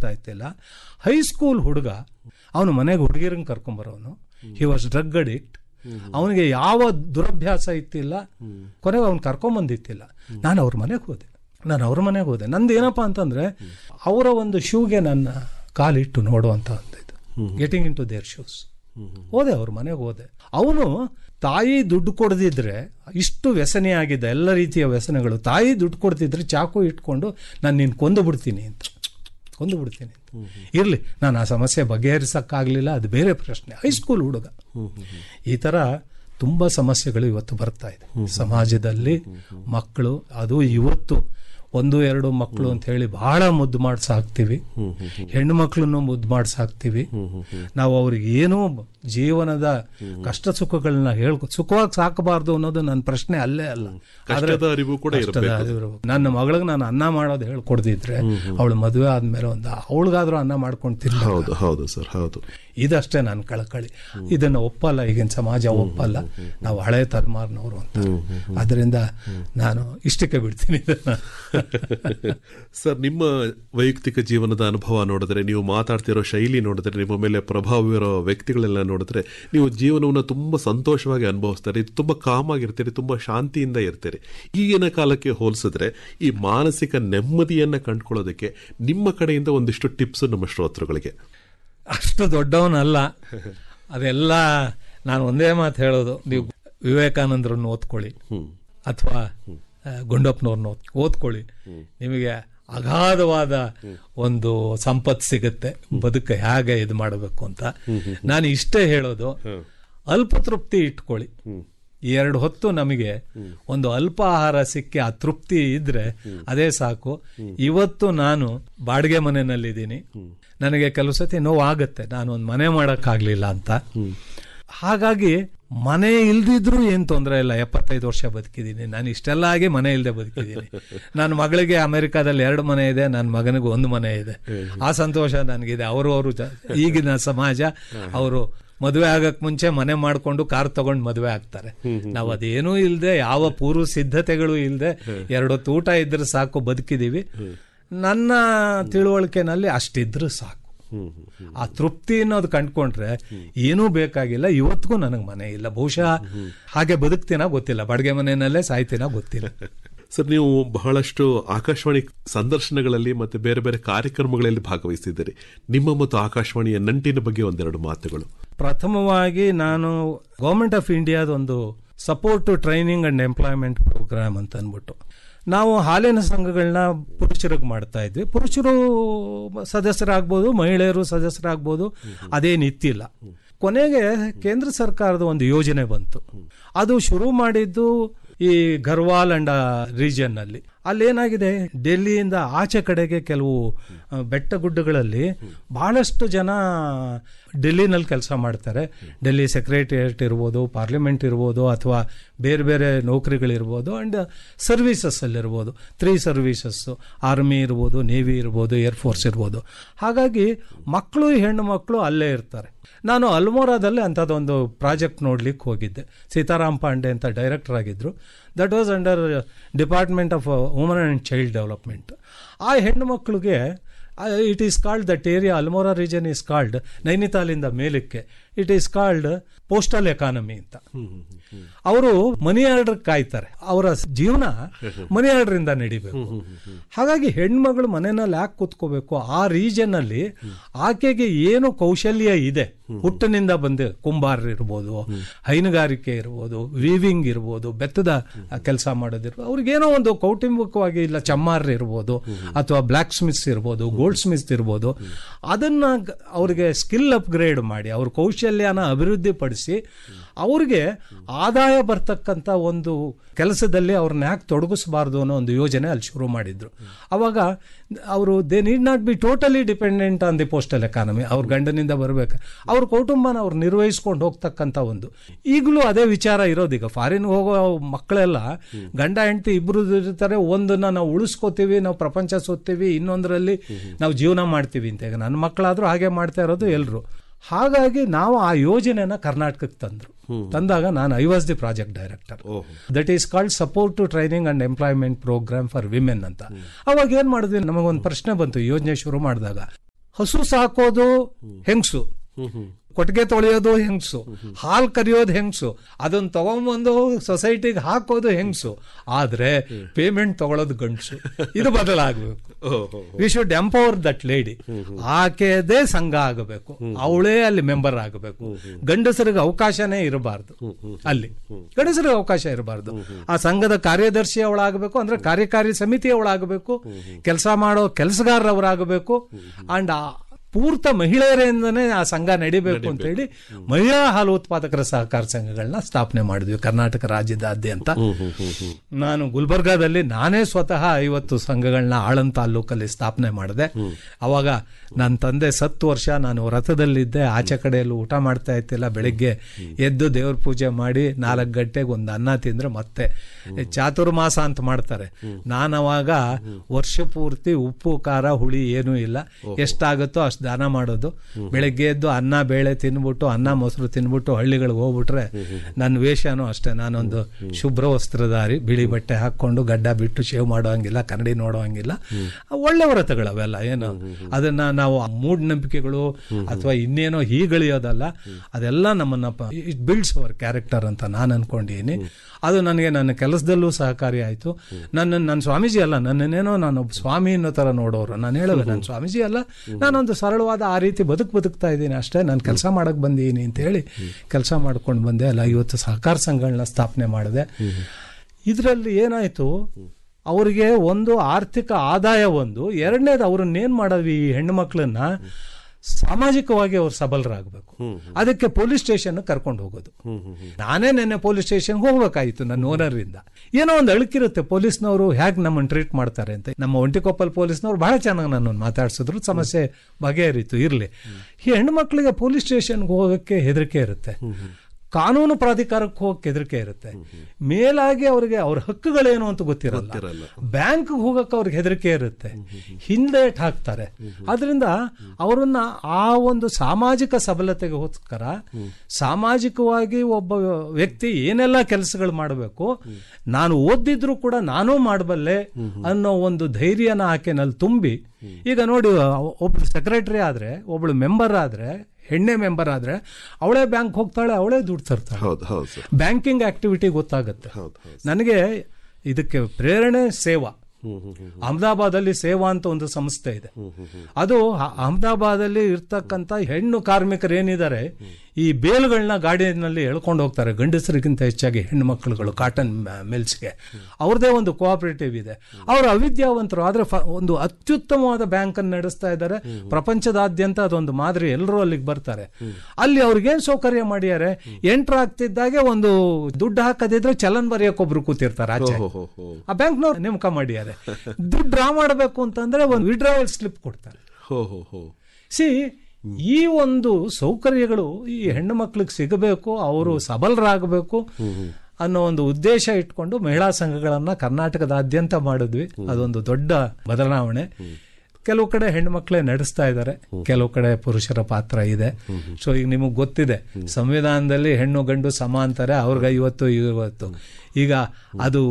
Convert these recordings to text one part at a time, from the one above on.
ಗೊತ್ತಾಯ್ತಿಲ್ಲ ಹೈಸ್ಕೂಲ್ ಹುಡುಗ ಅವನು ಮನೆಗೆ ಹುಡುಗಿರಂಗೆ ಕರ್ಕೊಂಬರೋನು ಹಿ ವಾಸ್ ಡ್ರಗ್ ಅಡಿಕ್ಟ್ ಅವನಿಗೆ ಯಾವ ದುರಭ್ಯಾಸ ಇತ್ತಿಲ್ಲ ಕೊನೆಗೆ ಅವ್ನು ಕರ್ಕೊಂಬಂದಿತ್ತಿಲ್ಲ ನಾನು ಅವ್ರ ಮನೆಗೆ ಹೋದೆ ನಾನು ಅವ್ರ ಮನೆಗೆ ಹೋದೆ ನಂದು ಏನಪ್ಪಾ ಅಂತಂದ್ರೆ ಅವರ ಒಂದು ಶೂಗೆ ನನ್ನ ಕಾಲಿಟ್ಟು ನೋಡುವಂತ ಒಂದು ಇದು getting into their shoes ಹೋದೆ ಅವ್ರ ಮನೆಗೆ ಹೋದೆ ಅವನು ತಾಯಿ ದುಡ್ಡು ಕೊಡದಿದ್ರೆ ಇಷ್ಟು ವ್ಯಸನಿ ಆಗಿದ್ದ ಎಲ್ಲ ರೀತಿಯ ವ್ಯಸನಗಳು ತಾಯಿ ದುಡ್ಡು ಕೊಡ್ತಿದ್ರೆ ಚಾಕು ಇಟ್ಕೊಂಡು ನಾನು ನೀನು ಕೊಂದು ಬಿಡ್ತೀನಿ ಅಂತ ಕೊಂದು ಬಿಡ್ತೀನಿ ಅಂತ ಇರಲಿ ನಾನು ಆ ಸಮಸ್ಯೆ ಬಗೆಹರಿಸಕ್ಕಾಗಲಿಲ್ಲ ಅದು ಬೇರೆ ಪ್ರಶ್ನೆ ಹೈಸ್ಕೂಲ್ ಹುಡುಗ ಈ ಥರ ತುಂಬ ಸಮಸ್ಯೆಗಳು ಇವತ್ತು ಬರ್ತಾ ಇದೆ ಸಮಾಜದಲ್ಲಿ ಮಕ್ಕಳು ಅದು ಇವತ್ತು ಒಂದು ಎರಡು ಮಕ್ಕಳು ಅಂತ ಹೇಳಿ ಬಹಳ ಮುದ್ದು ಮಾಡಿ ಸಾಕ್ತಿವಿ ಹೆಣ್ಣು ಮಕ್ಕಳನ್ನು ಮುದ್ದು ಮಾಡಿ ಸಾಕ್ತಿವಿ ನಾವು ಅವ್ರಿಗೆ ಏನೋ ಜೀವನದ ಕಷ್ಟ ಸುಖಗಳನ್ನ ಹೇಳ್ ಸುಖವಾಗಿ ಸಾಕಬಾರ್ದು ಅನ್ನೋದು ನನ್ನ ಪ್ರಶ್ನೆ ಅಲ್ಲೇ ಅಲ್ಲ ಆದ್ರೆ ಕಷ್ಟದ ಅರಿವು ಕೂಡ ಕಷ್ಟದ ಇರಬೇಕು ಅರಿವು ಇರ್ಬೇಕು. ನನ್ನ ಮಗಳಿಗೆ ನಾನು ಅನ್ನ ಮಾಡೋದು ಹೇಳ್ಕೊಡ್ದಿದ್ರೆ ಅವಳು ಮದುವೆ ಆದ್ಮೇಲೆ ಒಂದು ಅವಳಿಗಾದ್ರೂ ಅನ್ನ ಮಾಡ್ಕೊಂತಿಲ್ಲ ಹೌದು ಹೌದು ಸರ್ ಹೌದು ಇದಷ್ಟೇ ನನ್ನ ಕಳಕಳಿ ಇದನ್ನ ಒಪ್ಪಲ್ಲ ಈಗಿನ ಸಮಾಜ ಒಪ್ಪಲ್ಲ ನಾವು ಹಳೆ ತಲೆಮಾರಿನವರು ಅಂತ ಅದರಿಂದ ನಾನು ಇಷ್ಟಕ್ಕೆ ಬಿಡ್ತೀನಿ ಇದನ್ನ ಸರ್ ನಿಮ್ಮ ವೈಯಕ್ತಿಕ ಜೀವನದ ಅನುಭವ ನೋಡಿದ್ರೆ ನೀವು ಮಾತಾಡ್ತಿರೋ ಶೈಲಿ ನೋಡಿದ್ರೆ ನಿಮ್ಮ ಮೇಲೆ ಪ್ರಭಾವ ಬೀರೋ ವ್ಯಕ್ತಿಗಳೆಲ್ಲ ನೋಡಿದ್ರೆ ನೀವು ಜೀವನವನ್ನು ತುಂಬಾ ಸಂತೋಷವಾಗಿ ಅನುಭವಿಸ್ತಾರೆ ತುಂಬಾ ಕಾಮ್ ಆಗಿರ್ತೀರಿ ತುಂಬಾ ಶಾಂತಿಯಿಂದ ಇರ್ತೀರಿ ಈಗಿನ ಕಾಲಕ್ಕೆ ಹೋಲಿಸಿದ್ರೆ ಈ ಮಾನಸಿಕ ನೆಮ್ಮದಿಯನ್ನ ಕಂಡುಕೊಳ್ಳೋದಕ್ಕೆ ನಿಮ್ಮ ಕಡೆಯಿಂದ ಒಂದಿಷ್ಟು ಟಿಪ್ಸ್ ನಮ್ಮ ಶ್ರೋತೃಗಳಿಗೆ ಅಷ್ಟು ದೊಡ್ಡವನಲ್ಲ ಅದೆಲ್ಲ ನಾನು ಒಂದೇ ಮಾತು ಹೇಳೋದು ನೀವು ವಿವೇಕಾನಂದರನ್ನು ಓದ್ಕೊಳ್ಳಿ ಅಥವಾ ಗುಂಡಪ್ಪನವ್ರನ್ನ ಓದ್- ಓದ್ಕೊಳ್ಳಿ ನಿಮಗೆ ಅಗಾಧವಾದ ಒಂದು ಸಂಪತ್ತು ಸಿಗುತ್ತೆ ಬದುಕು ಹೇಗೆ ಇದು ಮಾಡಬೇಕು ಅಂತ ನಾನು ಇಷ್ಟೇ ಹೇಳೋದು ಅಲ್ಪ ತೃಪ್ತಿ ಇಟ್ಕೊಳ್ಳಿ ಎರಡು ಹೊತ್ತು ನಮಗೆ ಒಂದು ಅಲ್ಪ ಆಹಾರ ಸಿಕ್ಕಿ ಆ ತೃಪ್ತಿ ಇದ್ರೆ ಅದೇ ಸಾಕು ಇವತ್ತು ನಾನು ಬಾಡಿಗೆ ಮನೆಯಲ್ಲಿದ್ದೀನಿ ನನಗೆ ಕೆಲವು ಸತಿ ನೋವು ಆಗತ್ತೆ ನಾನು ಒಂದು ಮನೆ ಮಾಡೋಕ್ಕಾಗ್ಲಿಲ್ಲ ಅಂತ ಹಾಗಾಗಿ ಮನೆ ಇಲ್ದಿದ್ರು ಏನ್ ತೊಂದರೆ ಇಲ್ಲ ಎಪ್ಪತ್ತೈದು ವರ್ಷ ಬದುಕಿದ್ದೀನಿ ನಾನು ಇಷ್ಟೆಲ್ಲ ಆಗಿ ಮನೆ ಇಲ್ಲದೆ ಬದುಕಿದ್ದೀನಿ ನನ್ನ ಮಗಳಿಗೆ ಅಮೆರಿಕಾದಲ್ಲಿ ಎರಡು ಮನೆ ಇದೆ ನನ್ನ ಮಗನಿಗೆ ಒಂದು ಮನೆ ಇದೆ ಆ ಸಂತೋಷ ನನಗಿದೆ ಅವರು ಅವರು ಈಗಿನ ಸಮಾಜ ಅವರು ಮದುವೆ ಆಗಕ್ ಮುಂಚೆ ಮನೆ ಮಾಡ್ಕೊಂಡು ಕಾರ್ ತಗೊಂಡು ಮದುವೆ ಆಗ್ತಾರೆ ನಾವು ಅದೇನೂ ಇಲ್ಲದೆ ಯಾವ ಪೂರ್ವ ಸಿದ್ಧತೆಗಳು ಇಲ್ಲದೆ ಎರಡೊತ್ತು ಊಟ ಇದ್ರೆ ಸಾಕು ಬದುಕಿದೀವಿ ನನ್ನ ತಿಳುವಳಿಕೆನಲ್ಲಿ ಅಷ್ಟಿದ್ರು ಸಾಕು ಆ ತೃಪ್ತಿ ಅನ್ನೋದು ಕಂಡ್ಕೊಂಡ್ರೆ ಏನೂ ಬೇಕಾಗಿಲ್ಲ ಇವತ್ತಿಗೂ ನನಗೆ ಮನೆ ಇಲ್ಲ ಬಹುಶಃ ಹಾಗೆ ಬದುಕ್ತೀನ ಗೊತ್ತಿಲ್ಲ ಬಾಡಿಗೆ ಮನೆಯಲ್ಲೇ ಸಾಯ್ತೀನ ಗೊತ್ತಿಲ್ಲ ಸರ್ ನೀವು ಬಹಳಷ್ಟು ಆಕಾಶವಾಣಿ ಸಂದರ್ಶನಗಳಲ್ಲಿ ಮತ್ತೆ ಬೇರೆ ಬೇರೆ ಕಾರ್ಯಕ್ರಮಗಳಲ್ಲಿ ಭಾಗವಹಿಸಿದ್ದೀರಿ ನಿಮ್ಮ ಮತ್ತು ಆಕಾಶವಾಣಿಯ ನಂಟಿನ ಬಗ್ಗೆ ಒಂದೆರಡು ಮಾತುಗಳು ಪ್ರಥಮವಾಗಿ ನಾನು ಗೌರ್ಮೆಂಟ್ ಆಫ್ ಇಂಡಿಯಾದ ಒಂದು support to training and employment programme ಅಂತ ಅಂದ್ಬಿಟ್ಟು ನಾವು ಹಾಲಿನ ಸಂಘಗಳನ್ನ ಪುರುಷರಿಗೆ ಮಾಡ್ತಾ ಇದ್ವಿ ಪುರುಷರು ಸದಸ್ಯರಾಗ್ಬೋದು ಮಹಿಳೆಯರು ಸದಸ್ಯರಾಗ್ಬೋದು ಅದೇನಿತ್ತಿಲ್ಲ ಕೊನೆಗೆ ಕೇಂದ್ರ ಸರ್ಕಾರದ ಒಂದು ಯೋಜನೆ ಬಂತು ಅದು ಶುರು ಮಾಡಿದ್ದು ಈ ಗರ್ವಾಲ್ ಅಂಡ್ ರೀಜನ್ ಅಲ್ಲಿ ಅಲ್ಲೇನಾಗಿದೆ ಡೆಲ್ಲಿಯಿಂದ ಆಚೆ ಕಡೆಗೆ ಕೆಲವು ಆ, ಬೆಟ್ಟ ಗುಡ್ಡಗಳಲ್ಲಿ ಬಹಳಷ್ಟು ಜನ ಡೆಲ್ಲಿನಲ್ಲಿ ಕೆಲಸ ಮಾಡ್ತಾರೆ ಡೆಲ್ಲಿ ಸೆಕ್ರೆಟರಿಯೇಟ್ ಇರ್ಬೋದು ಪಾರ್ಲಿಮೆಂಟ್ ಇರ್ಬೋದು ಅಥವಾ ಬೇರೆ ಬೇರೆ ನೌಕರಿಗಳಿರ್ಬೋದು ಅಂಡ್ ಸರ್ವೀಸಸ್ ಅಲ್ಲಿರ್ಬೋದು ತ್ರೀ ಸರ್ವೀಸಸ್ ಆರ್ಮಿ ಇರ್ಬೋದು ನೇವಿ ಇರ್ಬೋದು ಏರ್ಫೋರ್ಸ್ ಇರ್ಬೋದು ಹಾಗಾಗಿ ಮಕ್ಕಳು ಹೆಣ್ಣು ಮಕ್ಕಳು ಅಲ್ಲೇ ಇರ್ತಾರೆ ನಾನು ಅಲ್ಮೋರಾದಲ್ಲಿ ಅಂಥದ್ದೊಂದು ಪ್ರಾಜೆಕ್ಟ್ ನೋಡ್ಲಿಕ್ಕೆ ಹೋಗಿದ್ದೆ ಸೀತಾರಾಮ್ ಪಾಂಡೆ ಅಂತ ಡೈರೆಕ್ಟರ್ ಆಗಿದ್ರು that was under department of woman and child development ಆ ಹೆಣ್ಣು ಮಕ್ಕಳಿಗೆ it is called that area Almora region is called ನೈನಿತಾಲಿಂದ ಮೇಲಕ್ಕೆ it is called postal economy ಅಂತ ಅವರು ಮನಿ ಆರ್ಡರ್ ಕಾಯ್ತಾರೆ ಅವರ ಜೀವನ ಮನಿ ಆರ್ಡರ್ ಇಂದ ನಡಿಬೇಕು ಹಾಗಾಗಿ ಹೆಣ್ಮಗಳು ಮನೆಯಲ್ಲಿ ಯಾಕೆ ಕೂತ್ಕೋಬೇಕು ಆ ರೀಜನ್ ಅಲ್ಲಿ ಆಕೆಗೆ ಏನು ಕೌಶಲ್ಯ ಇದೆ ಹುಟ್ಟಿನಿಂದ ಬಂದು ಕುಂಬಾರ ಇರ್ಬೋದು ಹೈನುಗಾರಿಕೆ ಇರ್ಬೋದು ವೀವಿಂಗ್ ಇರ್ಬೋದು ಬೆತ್ತದ ಕೆಲಸ ಮಾಡೋದಿರ್ಬೋದು ಅವ್ರಿಗೇನೋ ಒಂದು ಕೌಟುಂಬಿಕವಾಗಿ ಇಲ್ಲ ಚಮ್ಮಾರ್ ಇರ್ಬೋದು ಅಥವಾ ಬ್ಲ್ಯಾಕ್ ಸ್ಮಿತ್ಸ್ ಇರ್ಬೋದು ಗೋಲ್ಡ್ ಸ್ಮಿತ್ ಇರ್ಬೋದು ಅದನ್ನ ಗ- ಅವ್ರಿಗೆ ಸ್ಕಿಲ್ ಅಪ್ಗ್ರೇಡ್ ಮಾಡಿ ಅವ್ರ ಕೌಶಲ್ಯನ ಅಭಿವೃದ್ಧಿ ಪಡಿಸಿ ಅವ್ರಿಗೆ ಆದಾಯ ಬರ್ತಕ್ಕಂಥ ಒಂದು ಕೆಲಸದಲ್ಲಿ ಅವ್ರನ್ನ ಯಾಕೆ ತೊಡಗಿಸಬಾರ್ದು ಅನ್ನೋ ಒಂದು ಯೋಜನೆ ಅಲ್ಲಿ ಶುರು ಮಾಡಿದ್ರು ಅವಾಗ ಅವರು they need not be totally dependent on the postal economy ಅವ್ರ ಗಂಡನಿಂದ ಬರಬೇಕು ಅವ್ರ ಕೌಟುಂಬನ ಅವ್ರು ನಿರ್ವಹಿಸ್ಕೊಂಡು ಹೋಗ್ತಕ್ಕಂಥ ಒಂದು ಈಗಲೂ ಅದೇ ವಿಚಾರ ಇರೋದು ಈಗ ಫಾರಿನ್ ಹೋಗೋ ಮಕ್ಕಳೆಲ್ಲ ಗಂಡ ಹೆಂಡತಿ ಇಬ್ರು ಇರ್ತಾರೆ ಒಂದನ್ನ ನಾವು ಉಳಿಸ್ಕೋತೀವಿ ನಾವು ಪ್ರಪಂಚ ಸುತ್ತೀವಿ ಇನ್ನೊಂದರಲ್ಲಿ ನಾವು ಜೀವನ ಮಾಡ್ತೀವಿ ಅಂತ ಈಗ ನನ್ನ ಮಕ್ಕಳಾದ್ರೂ ಹಾಗೆ ಮಾಡ್ತಾ ಇರೋದು ಎಲ್ರು ಹಾಗಾಗಿ ನಾವು ಆ ಯೋಜನೆನ ಕರ್ನಾಟಕಕ್ಕೆ ತಂದ್ರು ತಂದಾಗ ನಾನು I was the project director that is called support to training and employment programme for women ಅಂತ ಅವಾಗ ಏನ್ ಮಾಡಿದ್ವಿ ನಮಗೊಂದು ಪ್ರಶ್ನೆ ಬಂತು ಈ ಯೋಜನೆ ಶುರು ಮಾಡಿದಾಗ ಹಸು ಸಾಕೋದು ಹೆಂಗಸು ಕೊಟ್ಟಿಗೆ ತೊಳೆಯೋದು ಹೆಂಗಸು ಹಾಲ್ ಕರಿಯೋದು ಹೆಂಗಸು ಅದನ್ನ ತಗೊಂಬಂದು ಸೊಸೈಟಿಗೆ ಹಾಕೋದು ಹೆಂಗಸು ಆದ್ರೆ ಪೇಮೆಂಟ್ ತಗೊಳ್ಳೋದು ಗಂಡಸು ಇದು ಬದಲಾಗಬೇಕು we should empower that lady ಆಕೆದೇ ಸಂಘ ಆಗಬೇಕು ಅವಳೇ ಅಲ್ಲಿ ಮೆಂಬರ್ ಆಗಬೇಕು ಗಂಡಸರಿಗೆ ಅವಕಾಶನೇ ಇರಬಾರ್ದು ಅಲ್ಲಿ ಗಂಡಸರಿಗೆ ಅವಕಾಶ ಇರಬಾರ್ದು ಆ ಸಂಘದ ಕಾರ್ಯದರ್ಶಿ ಅವಳಾಗಬೇಕು ಅಂದ್ರೆ ಕಾರ್ಯಕಾರಿ ಸಮಿತಿ ಅವಳಾಗಬೇಕು ಕೆಲಸ ಮಾಡೋ ಕೆಲಸಗಾರರವರಾಗಬೇಕು ಅಂಡ್ ಪೂರ್ತ ಮಹಿಳೆಯರಿಂದನೇ ಆ ಸಂಘ ನಡಿಬೇಕು ಅಂತ ಹೇಳಿ ಮಹಿಳಾ ಹಾಲು ಉತ್ಪಾದಕರ ಸಹಕಾರ ಸಂಘಗಳನ್ನ ಸ್ಥಾಪನೆ ಮಾಡಿದ್ವಿ ಕರ್ನಾಟಕ ರಾಜ್ಯದಾದ್ಯಂತ ನಾನು ಗುಲ್ಬರ್ಗಾದಲ್ಲಿ ನಾನೇ ಸ್ವತಃ ಐವತ್ತು ಸಂಘಗಳನ್ನ ಆಳಂದ್ ತಾಲೂಕಲ್ಲಿ ಸ್ಥಾಪನೆ ಮಾಡಿದೆ ಅವಾಗ ನನ್ನ ತಂದೆ ಸತ್ತು ವರ್ಷ ನಾನು ರಥದಲ್ಲಿದ್ದೆ ಆಚೆ ಕಡೆಯಲ್ಲಿ ಊಟ ಮಾಡ್ತಾ ಇತ್ತಿಲ್ಲ ಬೆಳಿಗ್ಗೆ ಎದ್ದು ದೇವ್ರ ಪೂಜೆ ಮಾಡಿ ನಾಲ್ಕು ಗಂಟೆಗೆ ಒಂದು ಅನ್ನ ತಿಂದ್ರೆ ಮತ್ತೆ ಚಾತುರ್ಮಾಸ ಅಂತ ಮಾಡ್ತಾರೆ ನಾನು ಅವಾಗ ವರ್ಷ ಪೂರ್ತಿ ಉಪ್ಪು ಖಾರ ಹುಳಿ ಏನೂ ಇಲ್ಲ ಎಷ್ಟಾಗುತ್ತೋ ಅಷ್ಟು ದಾನ ಮಾಡೋದು ಬೆಳಗ್ಗೆ ಎದ್ದು ಅನ್ನ ಬೇಳೆ ತಿನ್ಬಿಟ್ಟು ಅನ್ನ ಮೊಸರು ತಿನ್ಬಿಟ್ಟು ಹಳ್ಳಿಗಳಿಗೆ ಹೋಗ್ಬಿಟ್ರೆ ನನ್ನ ವೇಷನೂ ಅಷ್ಟೇ ನಾನೊಂದು ಶುಭ್ರ ವಸ್ತ್ರಧಾರಿ ಬಿಳಿ ಬಟ್ಟೆ ಹಾಕೊಂಡು ಗಡ್ಡ ಬಿಟ್ಟು ಶೇವ್ ಮಾಡೋಂಗಿಲ್ಲ ಕನ್ನಡಿ ನೋಡೋಂಗಿಲ್ಲ ಒಳ್ಳೆ ವ್ರತಗಳು ಅವೆಲ್ಲ ಏನು ಅದನ್ನ ನಾವು ಮೂಢನಂಬಿಕೆಗಳು ಅಥವಾ ಇನ್ನೇನೋ ಹೀಗಳಿಯೋದಲ್ಲ ಅದೆಲ್ಲ ನಮ್ಮನ್ನ ಇಟ್ ಬಿಲ್ಡ್ಸ್ ಅವರ್ ಕ್ಯಾರೆಕ್ಟರ್ ಅಂತ ನಾನು ಅನ್ಕೊಂಡಿದ್ದೀನಿ ಅದು ನನಗೆ ನನ್ನ ಕೆಲಸದಲ್ಲೂ ಸಹಕಾರಿ ಆಯಿತು ನನ್ನ ನನ್ನ ಸ್ವಾಮೀಜಿ ಅಲ್ಲ ನನ್ನನ್ನೇನೋ ನಾನು ಒಬ್ಬ ಸ್ವಾಮಿ ಅನ್ನೋ ಥರ ನೋಡೋರು ನಾನು ಹೇಳೋದು ನನ್ನ ಸ್ವಾಮೀಜಿ ಅಲ್ಲ ನಾನೊಂದು ಸರಳವಾದ ಆ ರೀತಿ ಬದುಕು ಬದುಕ್ತಾ ಇದ್ದೀನಿ ಅಷ್ಟೇ ನಾನು ಕೆಲಸ ಮಾಡಕ್ಕೆ ಬಂದೀನಿ ಅಂತ ಹೇಳಿ ಕೆಲಸ ಮಾಡ್ಕೊಂಡು ಬಂದೆ ಅಲ್ಲ ಇವತ್ತು ಸಹಕಾರ ಸಂಘಗಳನ್ನ ಸ್ಥಾಪನೆ ಮಾಡಿದೆ ಇದರಲ್ಲಿ ಏನಾಯಿತು ಅವರಿಗೆ ಒಂದು ಆರ್ಥಿಕ ಆದಾಯ ಒಂದು ಎರಡನೇದು ಅವ್ರನ್ನೇನು ಮಾಡೋದು ಈ ಹೆಣ್ಣು ಮಕ್ಕಳನ್ನ ಸಾಮಾಜಿಕವಾಗಿ ಅವ್ರು ಸಬಲರಾಗಬೇಕು ಅದಕ್ಕೆ ಪೊಲೀಸ್ ಸ್ಟೇಷನ್ ಕರ್ಕೊಂಡು ಹೋಗೋದು ನಾನೇ ನೆನ್ನೆ ಪೊಲೀಸ್ ಸ್ಟೇಷನ್ಗೆ ಹೋಗ್ಬೇಕಾಗಿತ್ತು ನನ್ನ ಓನರಿಂದ ಏನೋ ಒಂದು ಅಳುಕಿರುತ್ತೆ ಪೊಲೀಸ್ನವರು ಹೇಗೆ ನಮ್ಮನ್ನು ಟ್ರೀಟ್ ಮಾಡ್ತಾರೆ ಅಂತ ನಮ್ಮ ಒಂಟಿಕೊಪ್ಪಲ್ ಪೊಲೀಸ್ನವ್ರು ಬಹಳ ಚೆನ್ನಾಗಿ ನನ್ನನ್ನು ಮಾತಾಡ್ಸಿದ್ರು ಸಮಸ್ಯೆ ಬಗೆಹರಿತು ಇರಲಿ ಈ ಹೆಣ್ಣು ಮಕ್ಕಳಿಗೆ ಪೊಲೀಸ್ ಸ್ಟೇಷನ್ಗೆ ಹೋಗೋಕ್ಕೆ ಹೆದರಿಕೆ ಇರುತ್ತೆ ಕಾನೂನು ಪ್ರಾಧಿಕಾರಕ್ಕೆ ಹೋಗಕ್ಕೆ ಹೆದರಿಕೆ ಇರುತ್ತೆ ಮೇಲಾಗಿ ಅವರಿಗೆ ಅವ್ರ ಹಕ್ಕುಗಳೇನು ಅಂತ ಗೊತ್ತಿರಲ್ಲ ಬ್ಯಾಂಕ್ ಹೋಗಕ್ಕೆ ಅವ್ರಿಗೆ ಹೆದರಿಕೆ ಇರುತ್ತೆ ಹಿಂದೇಟ್ ಹಾಕ್ತಾರೆ ಅದರಿಂದ ಅವರನ್ನ ಆ ಒಂದು ಸಾಮಾಜಿಕ ಸಬಲತೆಗೋಸ್ಕರ ಸಾಮಾಜಿಕವಾಗಿ ಒಬ್ಬ ವ್ಯಕ್ತಿ ಏನೆಲ್ಲ ಕೆಲಸಗಳು ಮಾಡಬೇಕು ನಾನು ಓದಿದ್ರು ಕೂಡ ನಾನೂ ಮಾಡಬಲ್ಲೆ ಅನ್ನೋ ಒಂದು ಧೈರ್ಯನ ಆಕೆನಲ್ಲಿ ತುಂಬಿ ಈಗ ನೋಡಿ ಒಬ್ಳು ಸೆಕ್ರೆಟರಿ ಆದ್ರೆ ಒಬ್ಳು ಮೆಂಬರ್ ಆದ್ರೆ ಹೆಣ್ಣೆ ಮೆಂಬರ್ ಆದ್ರೆ ಅವಳೇ ಬ್ಯಾಂಕ್ ಹೋಗ್ತಾಳೆ ಅವಳೇ ದುಡ್ಡು ತರ್ತಾಳೆ ಹೌದು ಹೌದು ಸರ್ ಬ್ಯಾಂಕಿಂಗ್ ಆಕ್ಟಿವಿಟಿ ಗೊತ್ತಾಗುತ್ತೆ ಹೌದು ಹೌದು ನನಗೆ ಇದಕ್ಕೆ ಪ್ರೇರಣೆ ಸೇವಾ ಅಹಮದಾಬಾದಲ್ಲಿ ಸೇವಾ ಅಂತ ಒಂದು ಸಂಸ್ಥೆ ಇದೆ ಅದು ಅ- ಅಹಮದಾಬಾದಲ್ಲಿ ಇರ್ತಕ್ಕಂಥ ಹೆಣ್ಣು ಕಾರ್ಮಿಕರು ಏನಿದ್ದಾರೆ ಈ ಬೇಲ್ಗಳನ್ನ ಗಾಡಿನಲ್ಲಿ ಎಳ್ಕೊಂಡು ಹೋಗ್ತಾರೆ ಗಂಡಸರಿಗಿಂತ ಹೆಚ್ಚಾಗಿ ಹೆಣ್ಣು ಮಕ್ಕಳುಗಳು ಕಾಟನ್ ಮಿಲ್ಸ್ಗೆ ಅವ್ರದೇ ಒಂದು ಕೋಆಪರೇಟಿವ್ ಇದೆ ಅವರು ಅವಿದ್ಯಾವಂತರು ಆದ್ರೆ ಫ- ಒಂದು ಅತ್ಯುತ್ತಮವಾದ ಬ್ಯಾಂಕ್ ಅನ್ನು ನಡೆಸ್ತಾ ಇದ್ದಾರೆ ಪ್ರಪಂಚದಾದ್ಯಂತ ಅದೊಂದು ಮಾದರಿ ಎಲ್ಲರೂ ಅಲ್ಲಿಗೆ ಬರ್ತಾರೆ ಅಲ್ಲಿ ಅವ್ರಿಗೇನ್ ಸೌಕರ್ಯ ಮಾಡಿದ್ದಾರೆ ಎಂಟ್ರ್ ಆಗ್ತಿದ್ದಾಗೆ ಒಂದು ದುಡ್ಡು ಹಾಕದಿದ್ರೆ ಚಲನ್ ಬರೆಯಕ್ಕೆ ಒಬ್ರು ಕೂತಿರ್ತಾರೆ ಆಚೆ ಹೋ ಹೋ ಹೋ ಆ ಬ್ಯಾಂಕ್ನವ್ರು ನೇಮಕ ಮಾಡಿದ್ದಾರೆ ದುಡ್ಡು ಡ್ರಾ ಮಾಡಬೇಕು ಅಂತಂದ್ರೆ ಒಂದು ವಿಡ್ರಾವಲ್ ಸ್ಲಿಪ್ ಕೊಡ್ತಾರೆ ಹೋ ಹೋ ಹೋ ಸಿ ಈ ಒಂದು ಸೌಕರ್ಯಗಳು ಈ ಹೆಣ್ಣು ಮಕ್ಳಿಗೆ ಸಿಗಬೇಕು ಅವರು ಸಬಲರಾಗಬೇಕು ಅನ್ನೋ ಒಂದು ಉದ್ದೇಶ ಇಟ್ಕೊಂಡು ಮಹಿಳಾ ಸಂಘಗಳನ್ನ ಕರ್ನಾಟಕದಾದ್ಯಂತ ಮಾಡಿದ್ವಿ ಅದೊಂದು ದೊಡ್ಡ ಬದಲಾವಣೆ ಕೆಲವು ಕಡೆ ಹೆಣ್ಮಕ್ಳೇ ನಡೆಸ್ತಾ ಇದ್ದಾರೆ ಕೆಲವು ಕಡೆ ಪುರುಷರ ಪಾತ್ರ ಇದೆ ಸೊ ಈಗ ನಿಮಗೆ ಗೊತ್ತಿದೆ ಸಂವಿಧಾನದಲ್ಲಿ ಹೆಣ್ಣು ಗಂಡು ಸಮ ಅಂತಾರೆ ಅವ್ರಿಗೆ ಐವತ್ತು ಇವತ್ತು ಈಗ ಅದು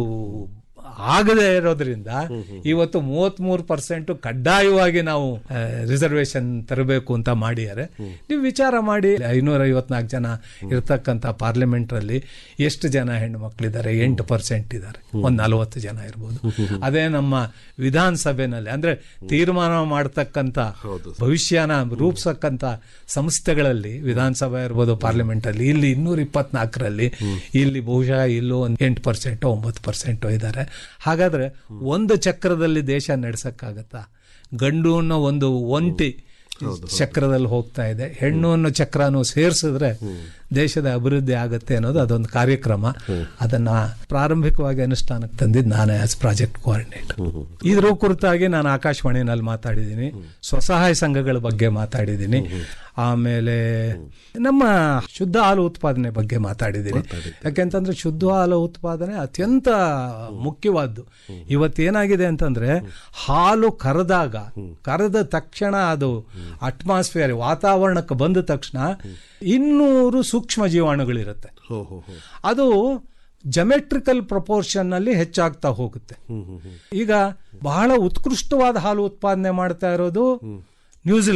ಆಗದೆ ಇರೋದ್ರಿಂದ ಇವತ್ತು ಮೂವತ್ಮೂರು ಪರ್ಸೆಂಟ್ ಕಡ್ಡಾಯವಾಗಿ ನಾವು ರಿಸರ್ವೇಶನ್ ತರಬೇಕು ಅಂತ ಮಾಡಿದ್ದಾರೆ ನೀವು ವಿಚಾರ ಮಾಡಿ ಐನೂರ ಐವತ್ನಾಲ್ಕು ಜನ ಇರ್ತಕ್ಕಂಥ ಪಾರ್ಲಿಮೆಂಟ್ ಅಲ್ಲಿ ಎಷ್ಟು ಜನ ಹೆಣ್ಣು ಮಕ್ಕಳಿದ್ದಾರೆ ಎಂಟು ಪರ್ಸೆಂಟ್ ಇದ್ದಾರೆ ಒಂದ್ ನಲವತ್ತು ಜನ ಇರ್ಬೋದು ಅದೇ ನಮ್ಮ ವಿಧಾನಸಭೆನಲ್ಲಿ ಅಂದ್ರೆ ತೀರ್ಮಾನ ಮಾಡತಕ್ಕಂಥ ಭವಿಷ್ಯನ ರೂಪಿಸಕ್ಕಂಥ ಸಂಸ್ಥೆಗಳಲ್ಲಿ ವಿಧಾನಸಭೆ ಇರ್ಬೋದು ಪಾರ್ಲಿಮೆಂಟ್ ಅಲ್ಲಿ ಇಲ್ಲಿ ಇನ್ನೂರ ಇಪ್ಪತ್ನಾಲ್ಕರಲ್ಲಿ ಇಲ್ಲಿ ಬಹುಶಃ ಇಲ್ಲೂ ಒಂದು ಎಂಟು ಪರ್ಸೆಂಟ್ ಒಂಬತ್ತು ಪರ್ಸೆಂಟ್ ಇದ್ದಾರೆ ಹಾಗಾದ್ರೆ ಒಂದು ಚಕ್ರದಲ್ಲಿ ದೇಶ ನಡೆಸಕ್ಕಾಗತ್ತಾ ಗಂಡು ಅನ್ನೋ ಒಂದು ಒಂಟಿ ಚಕ್ರದಲ್ಲಿ ಹೋಗ್ತಾ ಇದೆ ಹೆಣ್ಣು ಅನ್ನೋ ಚಕ್ರನು ಸೇರಿಸಿದ್ರೆ ದೇಶದ ಅಭಿವೃದ್ಧಿ ಆಗುತ್ತೆ ಅನ್ನೋದು ಅದೊಂದು ಕಾರ್ಯಕ್ರಮ ಅದನ್ನ ಪ್ರಾರಂಭಿಕವಾಗಿ ಅನುಷ್ಠಾನಕ್ಕೆ ತಂದಿದ್ದು ನಾನೇ ಆಸ್ ಪ್ರಾಜೆಕ್ಟ್ ಕೋಆರ್ಡಿನೇಟರ್ ಇದ್ರ ಕುರಿತಾಗಿ ನಾನು ಆಕಾಶವಾಣಿನಲ್ಲಿ ಮಾತಾಡಿದ್ದೀನಿ ಸ್ವಸಹಾಯ ಸಂಘಗಳ ಬಗ್ಗೆ ಮಾತಾಡಿದ್ದೀನಿ ಆಮೇಲೆ ನಮ್ಮ ಶುದ್ಧ ಹಾಲು ಉತ್ಪಾದನೆ ಬಗ್ಗೆ ಮಾತಾಡಿದ್ದೀನಿ ಯಾಕೆಂತಂದ್ರೆ ಶುದ್ಧ ಹಾಲು ಉತ್ಪಾದನೆ ಅತ್ಯಂತ ಮುಖ್ಯವಾದ್ದು ಇವತ್ತೇನಾಗಿದೆ ಅಂತಂದ್ರೆ ಹಾಲು ಕರೆದಾಗ ಕರೆದ ತಕ್ಷಣ ಅದು ಅಟ್ಮಾಸ್ಫಿಯರ್ ವಾತಾವರಣಕ್ಕೆ ಬಂದ ತಕ್ಷಣ ಇನ್ನೂರು ಸೂಕ್ಷ್ಮ ಜೀವಾಣುಗಳಿರುತ್ತೆ ಹೋ ಹೋ ಹೋ ಅದು ಜಮೆಟ್ರಿಕಲ್ ಪ್ರಪೋರ್ಷನ್ ನಲ್ಲಿ ಹೆಚ್ಚಾಗ್ತಾ ಹೋಗುತ್ತೆ ಈಗ ಬಹಳ ಉತ್ಕೃಷ್ಟವಾದ ಹಾಲು ಉತ್ಪಾದನೆ ಮಾಡ್ತಾ ಇರೋದು ನ್ಯೂಜಿಲೆಂಡ್